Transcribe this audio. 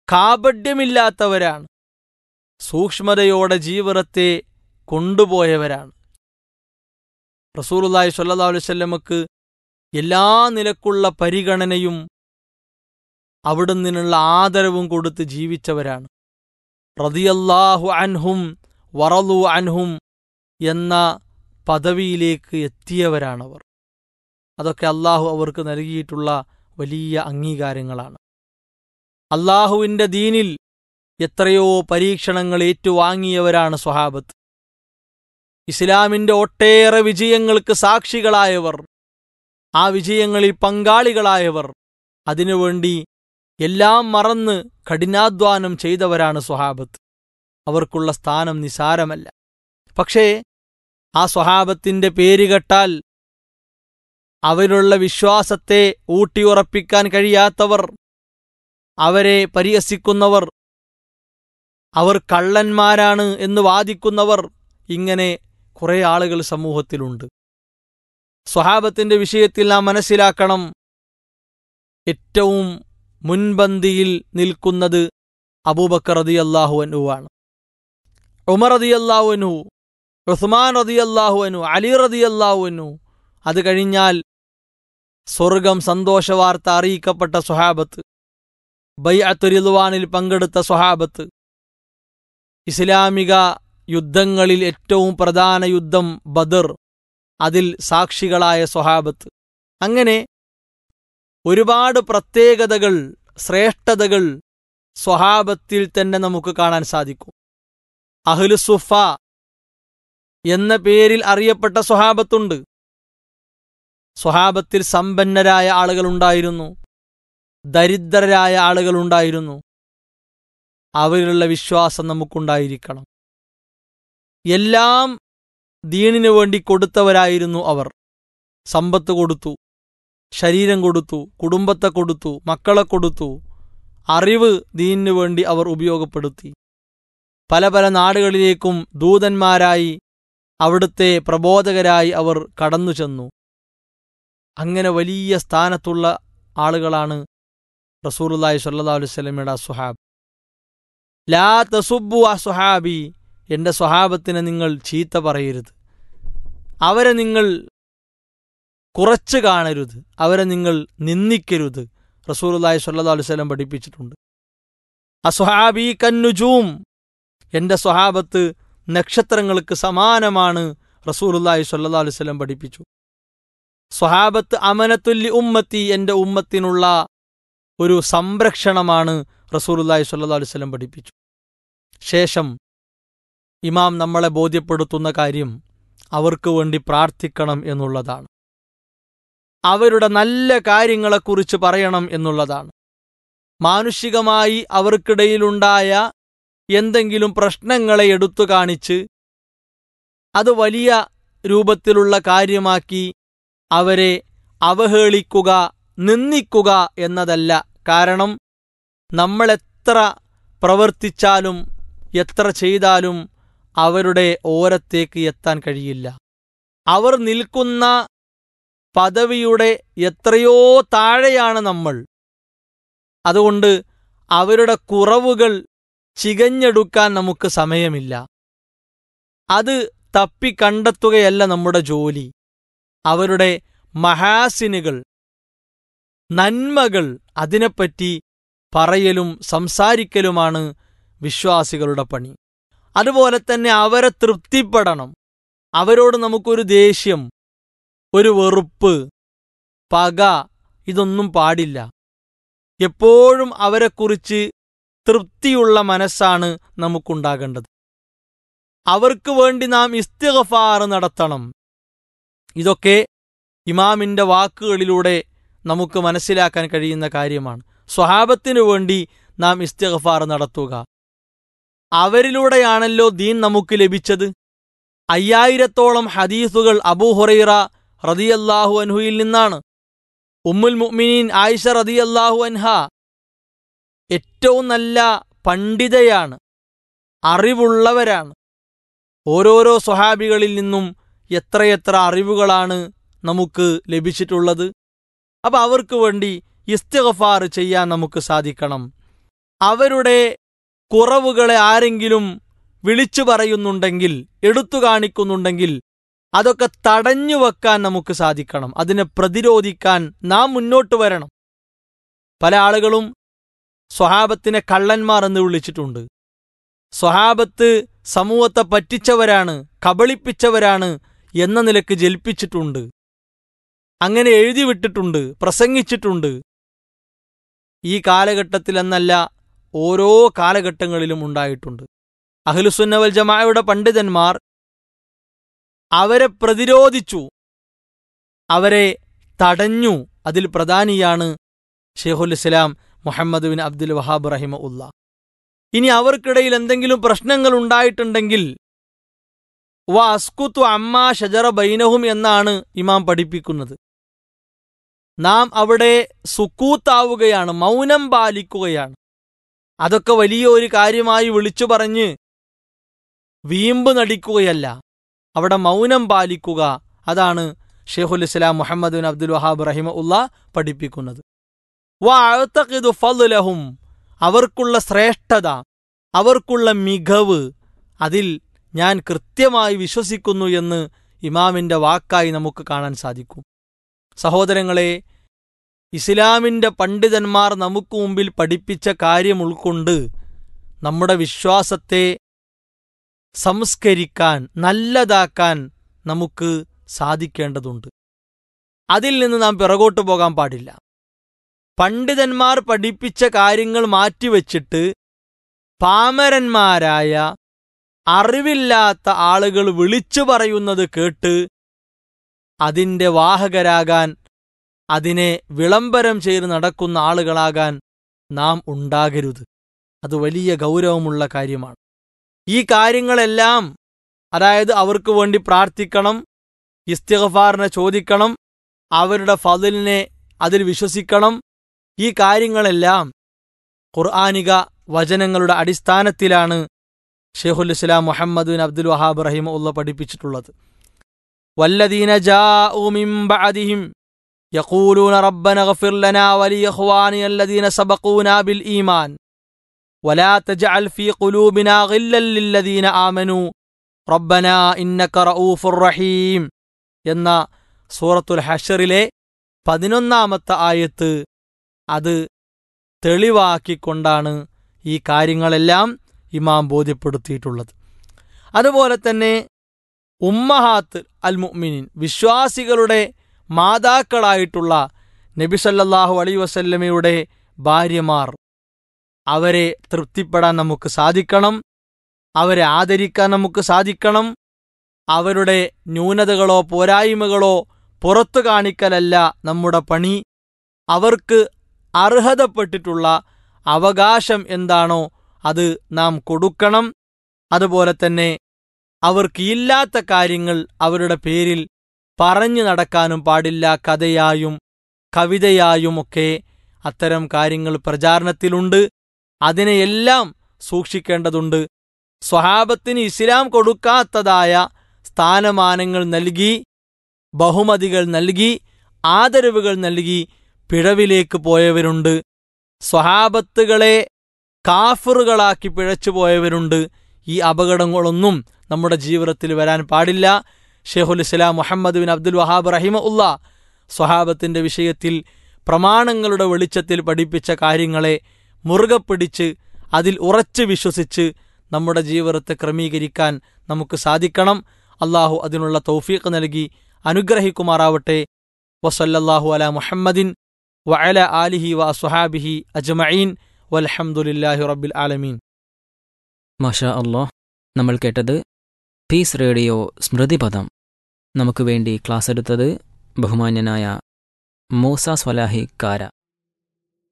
കാപഡ്യമില്ലാത്തവരാണ് സൂക്ഷ്മതയോടെ ജീവിതത്തെ കൊണ്ടുപോയവരാണ് റസൂലുള്ളാഹി സ്വല്ലല്ലാഹു അലൈഹി വസല്ലമക്ക് എല്ലാ നിലക്കുള്ള പരിഗണനയും അവിടുന്നിനുള്ള ആദരവും കൊടുത്ത് ജീവിച്ചവരാണ് റതിയല്ലാഹു അൻഹും വറലു അൻഹും എന്ന പദവിയിലേക്ക് എത്തിയവരാണവർ അതൊക്കെ അള്ളാഹു അവർക്ക് നൽകിയിട്ടുള്ള വലിയ അംഗീകാരങ്ങളാണ് അള്ളാഹുവിൻ്റെ ദീനിൽ എത്രയോ പരീക്ഷണങ്ങൾ ഏറ്റുവാങ്ങിയവരാണ് സ്വഹാബത്ത് ഇസ്ലാമിന്റെ ഒട്ടേറെ വിജയങ്ങൾക്ക് സാക്ഷികളായവർ ആ വിജയങ്ങളിൽ പങ്കാളികളായവർ അതിനുവേണ്ടി എല്ലാം മറന്ന് കഠിനാധ്വാനം ചെയ്തവരാണ് സ്വഹാബത്ത് അവർക്കുള്ള സ്ഥാനം നിസാരമല്ല പക്ഷേ ആ സ്വഹാബത്തിന്റെ പേര് കേട്ടാൽ അവരുള്ള വിശ്വാസത്തെ ഊട്ടിയുറപ്പിക്കാൻ കഴിയാത്തവർ അവരെ പരിഹസിക്കുന്നവർ അവർ കള്ളന്മാരാണ് എന്ന് വാദിക്കുന്നവർ ഇങ്ങനെ കുറെ ആളുകൾ സമൂഹത്തിലുണ്ട് സ്വഹാബത്തിന്റെ വിഷയത്തിൽ നാം മനസ്സിലാക്കണം ഏറ്റവും മുൻപന്തിയിൽ നിൽക്കുന്നത് അബൂബക്കർ റതി അള്ളാഹു അനുവാണ് ഉമർ റതി അള്ളാഹു അനു ഉസ്മാൻ റതി അള്ളാഹു അനു അലി റതി അള്ളാഹു അനു അത് കഴിഞ്ഞാൽ സ്വർഗം സന്തോഷവാർത്ത അറിയിക്കപ്പെട്ട സ്വഹാബത്ത് ബൈഅത്തുരിദ്വാനിൽ പങ്കെടുത്ത സ്വഹാബത്ത് ഇസ്ലാമിക യുദ്ധങ്ങളിൽ ഏറ്റവും പ്രധാന യുദ്ധം ബദർ അതിൽ സാക്ഷികളായ സ്വഹാബത്ത് അങ്ങനെ ഒരുപാട് പ്രത്യേകതകൾ ശ്രേഷ്ഠതകൾ സ്വഹാബത്തിൽ തന്നെ നമുക്ക് കാണാൻ സാധിക്കും അഹ്ലുസുഫ എന്ന പേരിൽ അറിയപ്പെട്ട സ്വഹാബത്തുണ്ട് സ്വഹാബത്തിൽ സമ്പന്നരായ ആളുകളുണ്ടായിരുന്നു ദരിദ്രരായ ആളുകളുണ്ടായിരുന്നു അവരിലുള്ള വിശ്വാസം നമുക്കുണ്ടായിരിക്കണം എല്ലാം ദീനിനു വേണ്ടി കൊടുത്തവരായിരുന്നു അവർ സമ്പത്ത് കൊടുത്തു ശരീരം കൊടുത്തു കുടുംബത്തെ കൊടുത്തു മക്കളെ കൊടുത്തു അറിവ് ദീനിനു വേണ്ടി അവർ ഉപയോഗപ്പെടുത്തി പല പല നാടുകളിലേക്കും ദൂതന്മാരായി അവിടുത്തെ പ്രബോധകരായി അവർ കടന്നു ചെന്നു അങ്ങനെ വലിയ സ്ഥാനത്തുള്ള ആളുകളാണ് റസൂലുള്ളാഹി സ്വല്ലല്ലാഹു അലൈഹി വസല്ലമയുടെ അസ്വഹാബ് ലാ തസുബ്ബു അസ്വഹാബി എന്റെ സ്വഹാബത്തിനെ നിങ്ങൾ ചീത്ത പറയരുത് അവരെ നിങ്ങൾ കുറച്ച് കാണരുത് അവരെ നിങ്ങൾ നിന്ദിക്കരുത് റസൂലുള്ളാഹി സ്വല്ലല്ലാഹു അലൈഹി വസല്ലം പഠിപ്പിച്ചിട്ടുണ്ട് അസ്വഹാബി കന്നുജൂം എന്റെ സ്വഹാബത്ത് നക്ഷത്രങ്ങൾക്ക് സമാനമാണ് റസൂലുള്ളാഹി സ്വല്ലല്ലാഹു അലൈഹി വസല്ലം പഠിപ്പിച്ചു സ്വഹാബത്ത് അമനത്തുല്ലി ഉമ്മത്തി എന്റെ ഉമ്മത്തിനുള്ള ഒരു സംരക്ഷണമാണ് റസൂലുള്ളാഹി സ്വല്ലല്ലാഹു അലൈഹി വസല്ലം പഠിപ്പിച്ചു ശേഷം ഇമാം നമ്മളെ ബോധ്യപ്പെടുത്തുന്ന കാര്യം അവർക്ക് വേണ്ടി പ്രാർത്ഥിക്കണം എന്നുള്ളതാണ് അവരുടെ നല്ല കാര്യങ്ങളെക്കുറിച്ച് പറയണം എന്നുള്ളതാണ് മാനുഷികമായി അവർക്കിടയിലുണ്ടായ എന്തെങ്കിലും പ്രശ്നങ്ങളെ എടുത്തു കാണിച്ച് അത് വലിയ രൂപത്തിലുള്ള കാര്യമാക്കി അവരെ അവഹേളിക്കുക നിന്ദിക്കുക എന്നതല്ല കാരണം നമ്മളെത്ര പ്രവർത്തിച്ചാലും എത്ര ചെയ്താലും അവരുടെ ഓരത്തേക്ക് എത്താൻ കഴിയില്ല അവർ നിൽക്കുന്ന പദവിയുടെ എത്രയോ താഴെയാണ് നമ്മൾ അതുകൊണ്ട് അവരുടെ കുറവുകൾ ചികഞ്ഞെടുക്കാൻ നമുക്ക് സമയമില്ല അത് തപ്പി കണ്ടെത്തുകയല്ല നമ്മുടെ ജോലി അവരുടെ മഹാസിനുകൾ നന്മകൾ അതിനെപ്പറ്റി പറയലും സംസാരിക്കലുമാണ് വിശ്വാസികളുടെ പണി അതുപോലെ തന്നെ അവരെ തൃപ്തിപ്പെടണം അവരോട് നമുക്കൊരു ദേഷ്യം ഒരു വെറുപ്പ് പക ഇതൊന്നും പാടില്ല എപ്പോഴും അവരെക്കുറിച്ച് തൃപ്തിയുള്ള മനസ്സാണ് നമുക്കുണ്ടാകേണ്ടത് അവർക്ക് വേണ്ടി നാം ഇസ്തിഗഫാർ നടത്തണം ഇതൊക്കെ ഇമാമിന്റെ വാക്കുകളിലൂടെ നമുക്ക് മനസ്സിലാക്കാൻ കഴിയുന്ന കാര്യമാണ് സ്വഹാബത്തിനു വേണ്ടി നാം ഇസ്തിഗഫാർ നടത്തുക അവരിലൂടെയാണല്ലോ ദീൻ നമുക്ക് ലഭിച്ചത് അയ്യായിരത്തോളം ഹദീസുകൾ അബൂഹുറൈറ റതിയല്ലാഹു അൻഹുയിൽ നിന്നാണ് ഉമ്മുൽ മുഅ്മിനീൻ ആയിഷ റതിയല്ലാഹു അൻഹ ഏറ്റവും നല്ല പണ്ഡിതയാണ് അറിവുള്ളവരാണ് ഓരോരോ സ്വഹാബികളിൽ നിന്നും എത്രയെത്ര അറിവുകളാണ് നമുക്ക് ലഭിച്ചിട്ടുള്ളത് അപ്പൊ അവർക്ക് വേണ്ടി ഇസ്തിഗഫാർ ചെയ്യാൻ നമുക്ക് സാധിക്കണം അവരുടെ കുറവുകളെ ആരെങ്കിലും വിളിച്ചു പറയുന്നുണ്ടെങ്കിൽ എടുത്തു കാണിക്കുന്നുണ്ടെങ്കിൽ അതൊക്കെ തടഞ്ഞു വെക്കാൻ നമുക്ക് സാധിക്കണം അതിനെ പ്രതിരോധിക്കാൻ നാം മുന്നോട്ട് വരണം പല ആളുകളും സ്വഹാബത്തിനെ കള്ളന്മാർ എന്ന് വിളിച്ചിട്ടുണ്ട് സ്വഹാബത്ത് സമൂഹത്തെ പറ്റിച്ചവരാണ് കബളിപ്പിച്ചവരാണ് എന്ന നിലക്ക് ജൽപ്പിച്ചിട്ടുണ്ട് അങ്ങനെ എഴുതി വിട്ടിട്ടുണ്ട് പ്രസംഗിച്ചിട്ടുണ്ട് ഈ കാലഘട്ടത്തിലെന്നല്ല ഓരോ കാലഘട്ടങ്ങളിലും ഉണ്ടായിട്ടുണ്ട് അഹ്ലുസുന്നവൽ ജമാഅയുടെ പണ്ഡിതന്മാർ അവരെ പ്രതിരോധിച്ചു അവരെ തടഞ്ഞു അതിൽ പ്രധാനിയാണ് ഷെയ്ഖുൽ ഇസ്ലാം മുഹമ്മദ് ബിൻ അബ്ദുൽ വഹാബ് റഹിമ ഉള്ള ഇനി അവർക്കിടയിൽ എന്തെങ്കിലും പ്രശ്നങ്ങൾ ഉണ്ടായിട്ടുണ്ടെങ്കിൽ വ അസ്കുത്തു അമ്മ ഷജറ ബൈനഹും എന്നാണ് ഇമാം പഠിപ്പിക്കുന്നത് നാം അവിടെ സുക്കൂത്താവുകയാണ് മൗനം പാലിക്കുകയാണ് അതൊക്കെ വലിയ ഒരു കാര്യമായി വിളിച്ചു പറഞ്ഞ് വീമ്പ് നടിക്കുകയല്ല അവിടെ മൗനം പാലിക്കുക അതാണ് ഷെയ്ഖുൽ ഇസ്ലാം മുഹമ്മദ് ബിൻ അബ്ദുൽ വഹാബ് റഹിമ ഉള്ള പഠിപ്പിക്കുന്നത് വഅതഖിദു ഫضലഹും അവർക്കുള്ള ശ്രേഷ്ഠത അവർക്കുള്ള മികവ് അതിൽ ഞാൻ കൃത്യമായി വിശ്വസിക്കുന്നു എന്ന് ഇമാമിന്റെ വാക്കായി നമുക്ക് കാണാൻ സാധിക്കും സഹോദരങ്ങളെ ഇസ്ലാമിന്റെ പണ്ഡിതന്മാർ നമുക്ക് മുമ്പിൽ പഠിപ്പിച്ച കാര്യം ഉൾക്കൊണ്ട് നമ്മുടെ വിശ്വാസത്തെ സംസ്കരിക്കാൻ നല്ലതാക്കാൻ നമുക്ക് സാധിക്കേണ്ടതുണ്ട് അതിൽ നിന്ന് നാം പിറകോട്ട് പോകാൻ പാടില്ല പണ്ഡിതന്മാർ പഠിപ്പിച്ച കാര്യങ്ങൾ മാറ്റിവെച്ചിട്ട് പാമരന്മാരായ അറിവില്ലാത്ത ആളുകൾ വിളിച്ചു പറയുന്നത് കേട്ട് അതിന്റെ വാഹകരാകാൻ അതിനെ വിളംബരം ചെയ്ത് നടക്കുന്ന ആളുകളാകാൻ നാം ഉണ്ടാകരുത് അത് വലിയ ഗൗരവമുള്ള കാര്യമാണ് ഈ കാര്യങ്ങളെല്ലാം അതായത് അവർക്ക് വേണ്ടി പ്രാർത്ഥിക്കണം ഇസ്തിഗഫാറിനെ ചോദിക്കണം അവരുടെ ഫതിലിനെ അതിൽ വിശ്വസിക്കണം ഈ കാര്യങ്ങളെല്ലാം ഖുർആാനിക വചനങ്ങളുടെ അടിസ്ഥാനത്തിലാണ് ഷെയ്ഖുൽ ഇസ്ലാം മുഹമ്മദ് ബിൻ അബ്ദുൽ വഹാബ് റഹിമ ഉള്ള പഠിപ്പിച്ചിട്ടുള്ളത് വല്ലദീന ജാഉ മിൻ ബഅദിഹിം يقولون ربنا اغفر لنا ولإخواننا الذين سبقونا بالإيمان ولا تجعل في قلوبنا غلا للذين آمنوا ربنا إنك رؤوف رحيم എന്ന സൂറത്തുൽ ഹഷറിലെ പതിനൊന്നാമത്തെ ആയത്ത് അത് തെളിവാക്കിക്കൊണ്ടാണ് ഈ കാര്യങ്ങളെല്ലാം ഇമാം ബോധ്യപ്പെടുത്തിയിട്ടുള്ളത് അതുപോലെ തന്നെ ഉമ്മഹാത്ത് അൽ മുഅ്മിനീൻ വിശ്വാസികളുടെ മാതാക്കളായിട്ടുള്ള നബി സല്ലല്ലാഹു അലൈഹി വസല്ലമയുടെ ഭാര്യമാർ അവരെ തൃപ്തിപ്പെടാൻ നമുക്ക് സാധിക്കണം അവരെ ആദരിക്കാൻ നമുക്ക് സാധിക്കണം അവരുടെ ന്യൂനതകളോ പോരായ്മകളോ പുറത്തു കാണിക്കലല്ല നമ്മുടെ പണി അവർക്ക് അർഹതപ്പെട്ടിട്ടുള്ള അവകാശം എന്താണോ അത് നാം കൊടുക്കണം അതുപോലെ തന്നെ അവർക്ക് ഇല്ലാത്ത കാര്യങ്ങൾ അവരുടെ പേരിൽ പറഞ്ഞു നടക്കാനും പാടില്ല കഥയായും കവിതയായുമൊക്കെ അത്തരം കാര്യങ്ങൾ പ്രചാരണത്തിലുണ്ട് അതിനെയെല്ലാം സൂക്ഷിക്കേണ്ടതുണ്ട് സ്വഹാബത്തിന് ഇസ്ലാം കൊടുക്കാത്തതായ സ്ഥാനമാനങ്ങൾ നൽകി ബഹുമതികൾ നൽകി ആദരവുകൾ നൽകി പിഴവിലേക്ക് പോയവരുണ്ട് സ്വഹാബത്തുകളെ കാഫറുകളാക്കി പിഴച്ചു പോയവരുണ്ട് ഈ അപകടങ്ങളൊന്നും നമ്മുടെ ജീവിതത്തിൽ വരാൻ പാടില്ല ഷെയ്ഖുൽ ഇസ്ലാം മുഹമ്മദ് ബിൻ അബ്ദുൽ വഹാബ് റഹിമ ഉള്ള സ്വഹാബത്തിന്റെ വിഷയത്തിൽ പ്രമാണങ്ങളുടെ വെളിച്ചത്തിൽ പഠിപ്പിച്ച കാര്യങ്ങളെ മുറുകെ പിടിച്ച് അതിൽ ഉറച്ചു വിശ്വസിച്ച് നമ്മുടെ ജീവിതത്തെ ക്രമീകരിക്കാൻ നമുക്ക് സാധിക്കണം അള്ളാഹു അതിനുള്ള തൗഫീഖ് നൽകി അനുഗ്രഹിക്കുമാറാവട്ടെ വസല്ലല്ലാഹു അല മുഹമ്മദിൻ വഅല ആലിഹി വ അസ്ഹാബിഹി അജ്മഈൻ വൽഹംദുലില്ലാഹി റബ്ബിൽ ആലമീൻ മാഷാ അള്ളാഹ് നമ്മൾ കേട്ടത് പീസ് റേഡിയോ സ്മൃതിപദം നമുക്ക് വേണ്ടി ക്ലാസ് എടുത്തത് ബഹുമാന്യനായ മൂസ സ്വലാഹി കാര